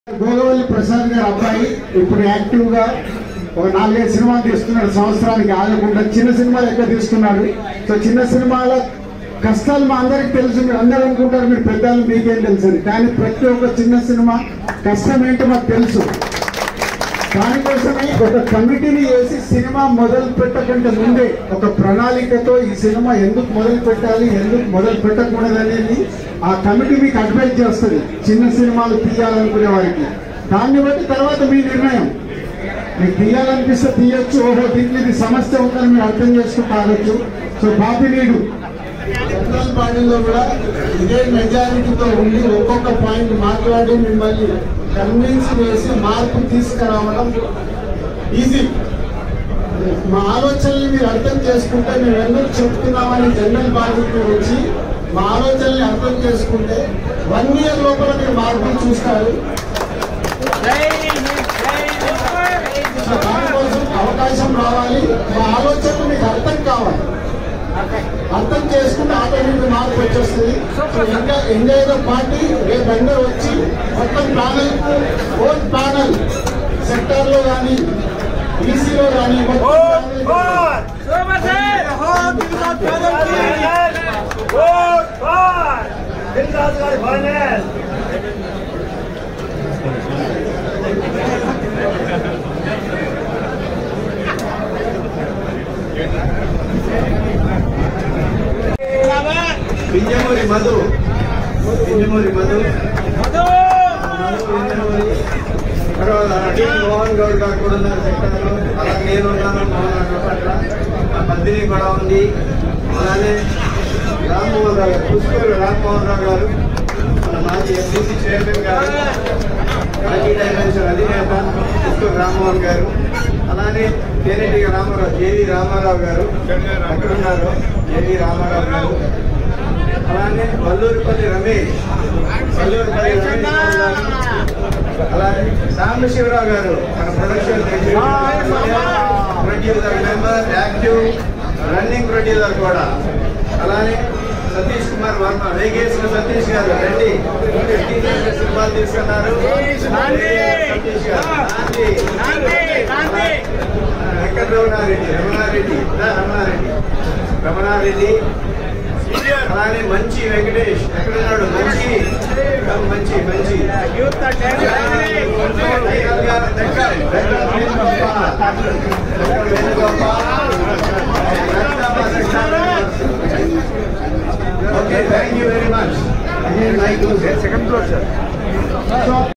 గోగవల్లి ప్రసాద్ గారి అబ్బాయి ఇప్పుడు యాక్టివ్ గా ఒక నాలుగైదు సినిమాలు తీస్తున్నాడు సంవత్సరానికి ఆగకుండా చిన్న సినిమాలు ఎక్కువ తీస్తున్నాడు సో చిన్న సినిమాల కష్టాలు మా అందరికి తెలుసు మీరు అందరూ అనుకుంటారు మీరు పెద్దలు మీకేం తెలుసు అని కానీ ప్రతి ఒక్క చిన్న సినిమా కష్టం ఏంటో మాకు తెలుసు దానికోసమే ఒక కమిటీని వేసి సినిమా మొదలు పెట్టకంటే ముందే ఒక ప్రణాళికతో ఈ సినిమా ఎందుకు మొదలు పెట్టాలి ఎందుకు మొదలు పెట్టకూడదు అనేది ఆ కమిటీ మీకు అడ్వైజ్ చేస్తుంది చిన్న సినిమాలు తీయాలనుకునే వారికి దాన్ని బట్టి తర్వాత మీ నిర్ణయం మీకు తీయాలనిపిస్తే తీయొచ్చు ఓహో దీంట్లో ఇది సమస్య ఉందని మీరు అర్థం చేసుకుంటూ ఆగొచ్చు సో బాపినీడు సెంట్రల్ పార్టీలో కూడా ఇదే మెజారిటీతో ఉండి ఒక్కొక్క పాయింట్ మాట్లాడి మిమ్మల్ని కన్విన్స్ చేసి మార్పు తీసుకురావడం ఈజీ మా ఆలోచనల్ని మీరు అర్థం చేసుకుంటే మేము ఎందుకు చెప్తున్నామని జనరల్ బాడీకి వచ్చి మా ఆలోచనల్ని అర్థం చేసుకుంటే వన్ ఇయర్ లోపల మీరు మార్పులు చూస్తారు సో దానికోసం అవకాశం రావాలి మా ఆలోచనలు మీకు అర్థం కావాలి అర్థం చేసుకుంటే ఆటోమేటిక్ మార్పు వచ్చేస్తుంది సో ఇంకా ఎంజాయ్ ద పార్టీ రేపు అందరూ వచ్చి మొత్తం ప్యానల్ ఓన్ ప్యానల్ సెక్టర్ లో కానీ ఈసీలో కానీ పింజమూరి మధు పింజమూరి మధు మధు పింజమూరి తర్వాత డి మోహన్ గౌడ్ గారు కూడా ఉన్నారు సెక్టర్లో అలా నేను ఉన్నాను మోహన్ గౌడ్ పట్ల మా పద్మిని కూడా ఉంది అలానే రామ్మోహన్ రావు గారు పుష్కూరు రామ్మోహన్ రావు గారు మన మాజీ ఎంపీసీ చైర్మన్ గారు మాజీ డైమెన్షన్ అధినేత పుష్కూరు రామ్మోహన్ గారు అలానే తేనెటిగ రామారావు జేవి రామారావు గారు ఎక్కడ ఉన్నారు జేవి రామారావు గారు అలానే వల్లూరుపల్లి రమేష్ వల్లూరుపల్లి రమేష్ బాబు గారు. అలానే సాంబశివరావు గారు మన production producer member active running producer కూడా అలానే సతీష్ కుమార్ వర్మ వేగేసిన సతీష్ గారు రండి టీచర్ సినిమాలు తీసుకున్నారు సతీష్ గారు నాంది. వెంకట రమణారెడ్డి రమణారెడ్డి రా రమణారెడ్డి రమణారెడ్డి అలానే మంచి వెంకటేష్ ఎక్కడున్నాడు మంచి మంచి మంచి okay thank you very much second floor sir